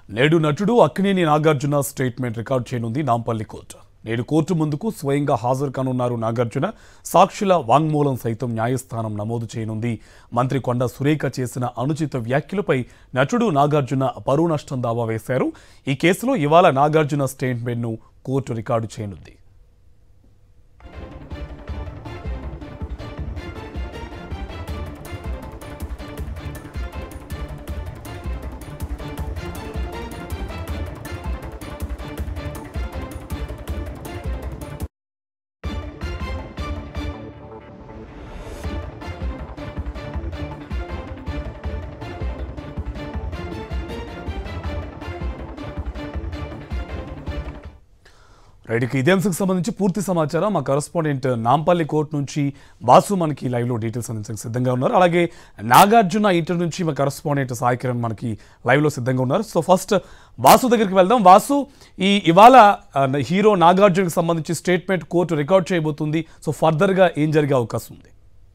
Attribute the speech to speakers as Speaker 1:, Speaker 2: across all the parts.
Speaker 1: నేడు నటుడు Akkineni Nagarjuna statement record చేయనుంది నాంపల్లి కోర్టు నేడు కోర్టు ముందుకు స్వయంగా హాజరు కానున్నారు నాగార్జున సాక్షుల వాంగ్మూలం సైతం న్యాయస్థానం నమోదు చేయనుంది మంత్రి కొండ సురేఖ చేసిన అనుచిత వ్యాఖ్యలపై నటుడు నాగార్జున పరువు నష్టం దావా వేశారు ఈ కేసులో ఇవాళ నాగార్జున స్టేట్మెంట్ను కోర్టు రికార్డు చేయనుంది రైట్ ఇక ఇదే అంశకు సంబంధించి పూర్తి సమాచారం మా కరస్పాండెంట్ నాంపల్లి కోర్టు నుంచి బాసు మనకి లైవ్లో డీటెయిల్స్ అందించడానికి సిద్ధంగా ఉన్నారు అలాగే నాగార్జున ఇంటర్ నుంచి మా కరస్పాండెంట్ సాయి కిరణ్ మనకి లైవ్లో సిద్ధంగా ఉన్నారు సో ఫస్ట్ వాసు దగ్గరికి వెళ్దాం వాసు ఈ ఇవాళ ఆ, హీరో నాగార్జునకి సంబంధించి స్టేట్మెంట్ కోర్టు రికార్డ్ చేయబోతుంది సో ఫర్దర్గా ఏం జరిగే అవకాశం ఉంది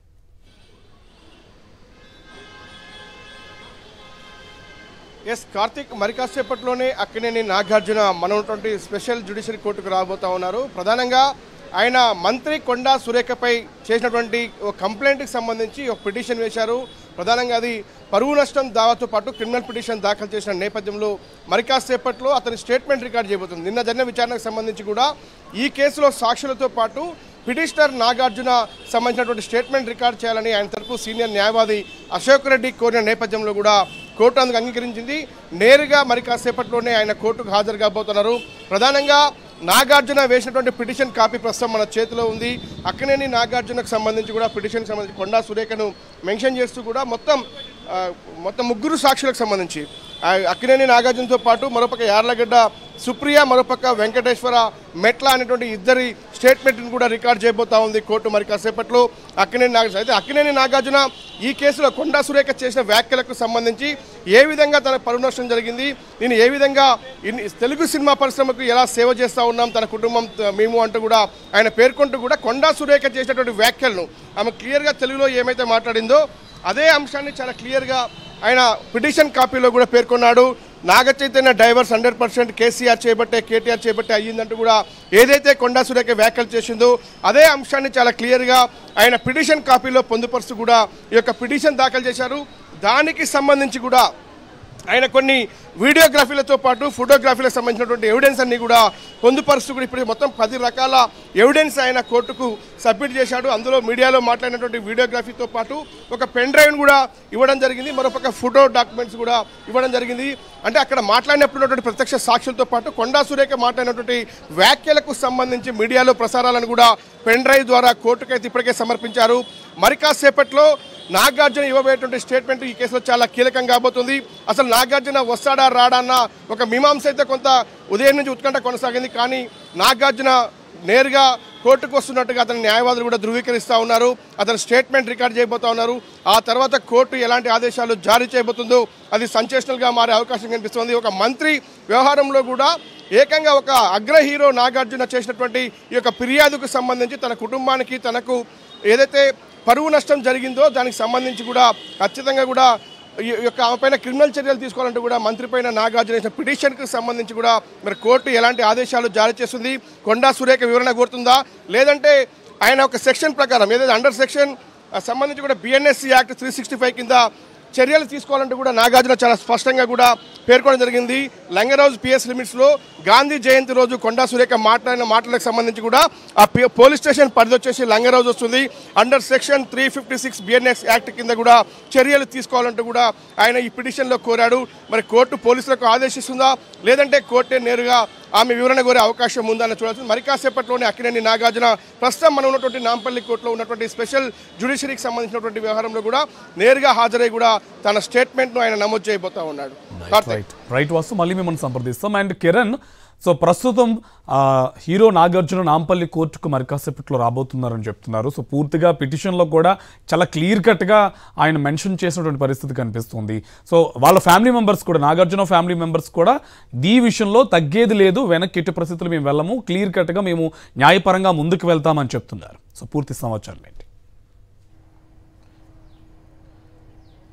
Speaker 2: ఎస్ కార్తిక్ మరి కాసేపట్లోనే అక్కినేని నాగార్జున మన ఉన్నటువంటి స్పెషల్ జ్యుడిషియరీ కోర్టుకు రాబోతా ఉన్నారు ప్రధానంగా ఆయన మంత్రి కొండా సురేఖపై చేసినటువంటి ఒక కంప్లైంట్కి సంబంధించి ఒక పిటిషన్ వేశారు ప్రధానంగా అది పరువు నష్టం దావాతో పాటు క్రిమినల్ పిటిషన్ దాఖలు చేసిన నేపథ్యంలో మరి కాసేపట్లో అతని స్టేట్మెంట్ రికార్డ్ చేయబోతుంది నిన్న జరిగిన విచారణకు సంబంధించి కూడా ఈ కేసులో సాక్షులతో పాటు పిటిషనర్ నాగార్జున సంబంధించినటువంటి స్టేట్మెంట్ రికార్డ్ చేయాలని ఆయన తరపు సీనియర్ న్యాయవాది అశోక్ రెడ్డి కోరిన నేపథ్యంలో కూడా కోర్టు అందుకు అంగీకరించింది నేరుగా మరి కాసేపట్లోనే ఆయన కోర్టుకు హాజరు కాబోతున్నారు ప్రధానంగా నాగార్జున వేసినటువంటి పిటిషన్ కాపీ ప్రస్తుతం మన చేతిలో ఉంది అక్కనేని నాగార్జునకు సంబంధించి కూడా పిటిషన్ సంబంధించి కొండా సురేఖను మెన్షన్ చేస్తూ కూడా మొత్తం ఆ, మొత్తం ముగ్గురు సాక్షులకు సంబంధించి ఆ, అక్కినేని నాగార్జునతో పాటు మరోపక్క యార్లగడ్డ సుప్రియ మరోపక్క వెంకటేశ్వర మెట్ల అనేటువంటి ఇద్దరి స్టేట్మెంట్ను కూడా రికార్డ్ చేయబోతా ఉంది కోర్టు మరి కాసేపట్లో అక్కినేని నాగార్జున అయితే అక్కినేని నాగార్జున ఈ కేసులో కొండా సురేఖ చేసిన వ్యాఖ్యలకు సంబంధించి ఏ విధంగా తన పరువు నష్టం జరిగింది నేను ఏ విధంగా ఇన్ని తెలుగు సినిమా పరిశ్రమకు ఎలా సేవ చేస్తూ ఉన్నాం తన కుటుంబం త- మేము అంటూ కూడా ఆయన పేర్కొంటూ కూడా కొండా సురేఖ చేసినటువంటి వ్యాఖ్యలను ఆమె క్లియర్గా తెలుగులో ఏమైతే మాట్లాడిందో అదే అంశాన్ని చాలా క్లియర్గా ఆయన పిటిషన్ కాపీలో కూడా పేర్కొన్నాడు Naga Chaitanya divorce hundred percent KCR చేపట్టే కేటీఆర్ చేపట్టే అయ్యిందంటూ కూడా ఏదైతే కొండా సురేఖ వ్యాఖ్యలు చేసిందో అదే అంశాన్ని చాలా క్లియర్గా ఆయన పిటిషన్ కాపీలో పొందుపరుస్తూ కూడా ఈ యొక్క పిటిషన్ దాఖలు చేశారు దానికి సంబంధించి కూడా ఆయన కొన్ని వీడియోగ్రఫీలతో పాటు ఫోటోగ్రఫీలకు సంబంధించినటువంటి ఎవిడెన్స్ అన్ని కూడా పొందుపరుస్తూ కూడా ఇప్పుడు మొత్తం పది రకాల ఎవిడెన్స్ ఆయన కోర్టుకు సబ్మిట్ చేశాడు అందులో మీడియాలో మాట్లాడినటువంటి వీడియోగ్రఫీతో పాటు ఒక పెన్ డ్రైవ్ను కూడా ఇవ్వడం జరిగింది మరొక ఫోటో డాక్యుమెంట్స్ కూడా ఇవ్వడం జరిగింది అంటే అక్కడ మాట్లాడినప్పుడు ఉన్నటువంటి ప్రత్యక్ష సాక్షులతో పాటు కొండా సురేఖ మాట్లాడినటువంటి వ్యాఖ్యలకు సంబంధించి మీడియాలో ప్రసారాలను కూడా పెన్ డ్రైవ్ ద్వారా కోర్టుకైతే ఇప్పటికే సమర్పించారు మరి కాసేపట్లో నాగార్జున ఇవ్వబోయేటువంటి స్టేట్మెంట్ ఈ కేసులో చాలా కీలకం కాబోతుంది అసలు నాగార్జున వస్తాడా రాడా అన్న ఒక మీమాంస అయితే కొంత ఉదయం నుంచి ఉత్కంఠ కొనసాగింది కానీ నాగార్జున నేరుగా కోర్టుకు వస్తున్నట్టుగా అతని న్యాయవాదులు కూడా ధృవీకరిస్తూ ఉన్నారు అతని స్టేట్మెంట్ రికార్డ్ చేయబోతా ఉన్నారు ఆ తర్వాత కోర్టు ఎలాంటి ఆదేశాలు జారీ చేయబోతుందో అది సంచేషనల్గా మారే అవకాశం కనిపిస్తుంది ఒక మంత్రి వ్యవహారంలో కూడా ఏకంగా ఒక అగ్ర హీరో నాగార్జున చేసినటువంటి ఈ యొక్క ఫిర్యాదుకు సంబంధించి తన కుటుంబానికి తనకు ఏదైతే పరువు నష్టం జరిగిందో దానికి సంబంధించి కూడా ఖచ్చితంగా కూడా ఈ యొక్క ఆమె పైన క్రిమినల్ చర్యలు తీసుకోవాలంటూ కూడా మంత్రి పైన నాగార్జున చేసిన పిటిషన్కి సంబంధించి కూడా మరి కోర్టు ఎలాంటి ఆదేశాలు జారీ చేస్తుంది కొండా సురేఖ వివరణ కోరుతుందా లేదంటే ఆయన ఒక సెక్షన్ ప్రకారం ఏదైతే అండర్ సెక్షన్ సంబంధించి కూడా BNSC act three sixty five కింద చర్యలు తీసుకోవాలంటే కూడా నాగార్జున చాలా స్పష్టంగా కూడా పేర్కొనడం జరిగింది లంగరౌజ్ పిఎస్ లిమిట్స్లో గాంధీ జయంతి రోజు కొండా సురేఖ మాట్లాడిన మాటలకు సంబంధించి కూడా ఆ పి- పోలీస్ స్టేషన్ పరిధి వచ్చేసి లంగరౌజ్ వస్తుంది under section three fifty six BNS act కింద కూడా చర్యలు తీసుకోవాలంటూ కూడా ఆయన ఈ పిటిషన్లో కోరాడు మరి కోర్టు పోలీసులకు ఆదేశిస్తుందా లేదంటే కోర్టే నేరుగా ఆమె వివరణ కోరే అవకాశం ఉందని చూడాల్సింది మరి కాసేపట్లోనే అక్కినేని నాగార్జున ప్రస్తుతం మనం ఉన్నటువంటి నాంపల్లి కోర్టులో ఉన్నటువంటి స్పెషల్ జ్యుడిషియరీకి సంబంధించినటువంటి వ్యవహారంలో కూడా నేరుగా హాజరై కూడా తన స్టేట్మెంట్ను ఆయన నమోదు చేయబోతా ఉన్నాడు కార్తీక్
Speaker 1: రైట్ రైట్ వాస్తు మళ్ళీ మిమ్మల్ని సంప్రదిస్తాం అండ్ కిరణ్ సో ప్రస్తుతం ఆ, హీరో నాగార్జున నాంపల్లి కోర్టుకు మరి కాసేపట్లో రాబోతున్నారని చెప్తున్నారు సో పూర్తిగా పిటిషన్లో కూడా చాలా క్లియర్ కట్గా ఆయన మెన్షన్ చేసినటువంటి పరిస్థితి కనిపిస్తుంది సో వాళ్ళ ఫ్యామిలీ మెంబర్స్ కూడా నాగార్జున ఫ్యామిలీ మెంబర్స్ కూడా ఈ విషయంలో తగ్గేది లేదు వెనక్కి ఎట్టి పరిస్థితులు మేము వెళ్ళము క్లియర్ కట్గా మేము న్యాయపరంగా ముందుకు వెళ్తామని చెప్తున్నారు సో పూర్తి సమాచారం ఏంటి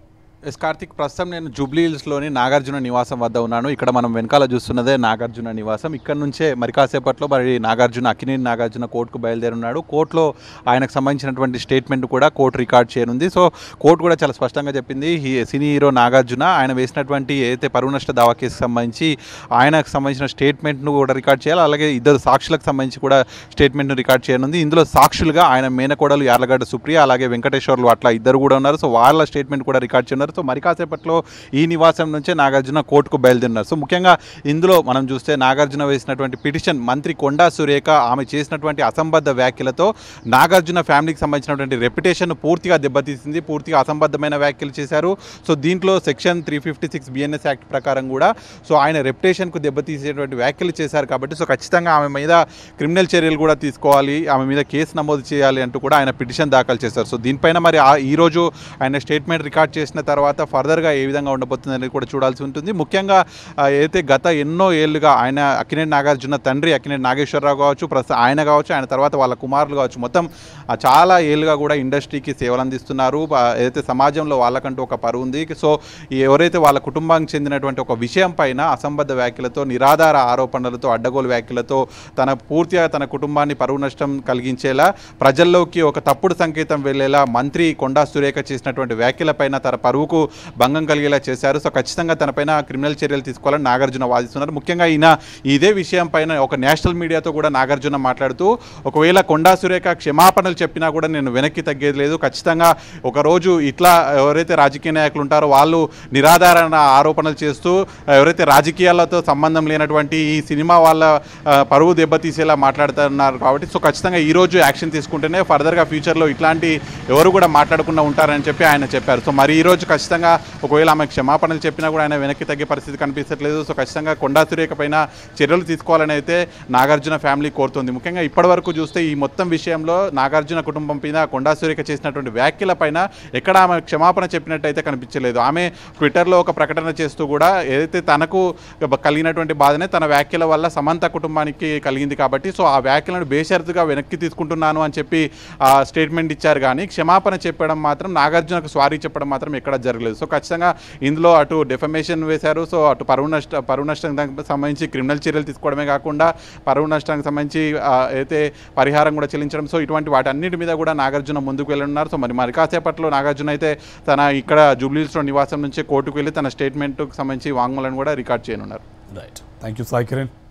Speaker 3: ఎస్ కార్తిక్ ప్రస్తుతం నేను జూబ్లీ హిల్స్లోని నాగార్జున నివాసం వద్ద ఉన్నాను ఇక్కడ మనం వెనకాల చూస్తున్నదే నాగార్జున నివాసం ఇక్కడ నుంచే మరి కాసేపట్లో మరి నాగార్జున అక్కినేని నాగార్జున కోర్టుకు బయలుదేరున్నాడు కోర్టులో ఆయనకు సంబంధించినటువంటి స్టేట్మెంట్ కూడా కోర్టు రికార్డ్ చేయనుంది సో కోర్టు కూడా చాలా స్పష్టంగా చెప్పింది హీ సినీ హీరో నాగార్జున ఆయన వేసినటువంటి ఏదైతే పరువు నష్ట దావా కేసుకు సంబంధించి ఆయనకు సంబంధించిన స్టేట్మెంట్ను కూడా రికార్డ్ చేయాలి అలాగే ఇద్దరు సాక్షులకు సంబంధించి కూడా స్టేట్మెంట్ను రికార్డ్ చేయనుంది ఇందులో సాక్షులుగా ఆయన మేనకోడలు యార్లగడ్డ సుప్రియ అలాగే వెంకటేశ్వర్లు అట్లా ఇద్దరు కూడా ఉన్నారు సో వాళ్ళ స్టేట్మెంట్ కూడా రికార్డ్ చేయనున్నారు సో మరి కాసేపట్లో ఈ నివాసం నుంచే నాగార్జున కోర్టుకు బయలుదేరినారు సో ముఖ్యంగా ఇందులో మనం చూస్తే నాగార్జున వేసినటువంటి పిటిషన్ మంత్రి కొండా సురేఖ ఆమె చేసినటువంటి అసంబద్ధ వ్యాఖ్యలతో నాగార్జున ఫ్యామిలీకి సంబంధించినటువంటి రెప్యుటేషన్ పూర్తిగా దెబ్బతీసింది పూర్తిగా అసంబద్ధమైన వ్యాఖ్యలు చేశారు సో దీంట్లో section three fifty six BNS act ప్రకారం కూడా సో ఆయన రెప్యుటేషన్కు దెబ్బతీసేటువంటి వ్యాఖ్యలు చేశారు కాబట్టి సో ఖచ్చితంగా ఆమె మీద క్రిమినల్ చర్యలు కూడా తీసుకోవాలి ఆమె మీద కేసు నమోదు చేయాలి అంటూ కూడా ఆయన పిటిషన్ దాఖలు చేశారు సో దీనిపైన మరి ఆ- ఈ రోజు ఆయన స్టేట్మెంట్ రికార్డ్ చేసిన తర్వాత ఫర్దర్గా ఏ విధంగా ఉండబోతుంది అనేది కూడా చూడాల్సి ఉంటుంది ముఖ్యంగా ఆ, ఏదైతే గత ఎన్నో ఏళ్ళుగా ఆయన అక్కినేని నాగార్జున తండ్రి అక్కినేని నాగేశ్వరరావు కావచ్చు ప్రస్తుతం ఆయన కావచ్చు ఆయన తర్వాత వాళ్ళ కుమారులు కావచ్చు మొత్తం ఆ, చాలా ఏళ్ళుగా కూడా ఇండస్ట్రీకి సేవలు అందిస్తున్నారు ఆ, ఏదైతే సమాజంలో వాళ్ళకంటూ ఒక పరువు ఉంది సో ఈ ఎవరైతే వాళ్ళ కుటుంబానికి చెందినటువంటి ఒక విషయం పైన అసంబద్ధ వ్యాఖ్యలతో నిరాధార ఆరోపణలతో అడ్డగోలు వ్యాఖ్యలతో తన పూర్తిగా తన కుటుంబాన్ని పరువు నష్టం కలిగించేలా ప్రజల్లోకి ఒక తప్పుడు సంకేతం వెళ్ళేలా మంత్రి కొండా సురేఖ చేసినటువంటి వ్యాఖ్యలపైన తన పరువుకు భంగం కలిగేలా చేశారు సో ఖచ్చితంగా తనపైన క్రిమినల్ చర్యలు తీసుకోవాలని నాగార్జున వాదిస్తున్నారు ముఖ్యంగా ఈయన ఇదే విషయం పైన ఒక నేషనల్ మీడియాతో కూడా నాగార్జున మాట్లాడుతూ ఒకవేళ కొండా సురేఖ క్షమాపణలు చెప్పినా కూడా నేను వెనక్కి తగ్గేది లేదు ఖచ్చితంగా ఒకరోజు ఇట్లా ఎవరైతే రాజకీయ నాయకులు ఉంటారో వాళ్ళు నిరాధారణ ఆరోపణలు చేస్తూ ఎవరైతే రాజకీయాలతో సంబంధం లేనటువంటి ఈ సినిమా వాళ్ళ ఆ, పరువు దెబ్బతీసేలా మాట్లాడుతున్నారు కాబట్టి సో ఖచ్చితంగా ఈ రోజు యాక్షన్ తీసుకుంటేనే ఫర్దర్గా ఫ్యూచర్లో ఇట్లాంటి ఎవరు కూడా మాట్లాడకుండా ఉంటారని చెప్పి ఆయన చెప్పారు సో మరి ఈ రోజు ఖచ్చితంగా ఒకవేళ ఆమె క్షమాపణలు చెప్పినా కూడా ఆయన వెనక్కి తగ్గే పరిస్థితి కనిపించట్లేదు సో ఖచ్చితంగా కొండా సురేఖ పైన చర్యలు తీసుకోవాలని అయితే నాగార్జున ఫ్యామిలీ కోరుతుంది ముఖ్యంగా ఇప్పటివరకు చూస్తే ఈ మొత్తం విషయంలో నాగార్జున కుటుంబం పైన కొండా సురేఖ చేసినటువంటి వ్యాఖ్యల పైన ఎక్కడ ఆమె క్షమాపణ చెప్పినట్టయితే కనిపించలేదు ఆమె ట్విట్టర్లో ఒక ప్రకటన చేస్తూ కూడా ఏదైతే తనకు కలిగినటువంటి బాధనే తన వ్యాఖ్యల వల్ల సమంత కుటుంబానికి కలిగింది కాబట్టి సో ఆ వ్యాఖ్యలను బేషరతుగా వెనక్కి తీసుకుంటున్నాను అని చెప్పి ఆ స్టేట్మెంట్ ఇచ్చారు కానీ క్షమాపణ చెప్పడం మాత్రం నాగార్జునకు స్వారీ చెప్పడం మాత్రం ఎక్కడ జరగలేదు సో ఖచ్చితంగా ఇందులో అటు డెఫమేషన్ వేశారు సో అటు పరువు నష్ట పరువు నష్టం దానికి సంబంధించి క్రిమినల్ చర్యలు తీసుకోవడమే కాకుండా పరువు నష్టానికి సంబంధించి ఆ, అయితే పరిహారం కూడా చెల్లించడం సో ఇటువంటి వాటన్నిటి మీద కూడా నాగార్జున ముందుకు వెళ్ళనున్నారు సో మరి మరి కాసేపట్లో నాగార్జున అయితే తన ఇక్కడ జూబ్లీస్లో నివాసం నుంచి కోర్టుకు వెళ్ళి తన స్టేట్మెంట్కి సంబంధించి వాంగ్మూలను కూడా రికార్డ్ చేయనున్నారు
Speaker 1: right thank you Sai Kiran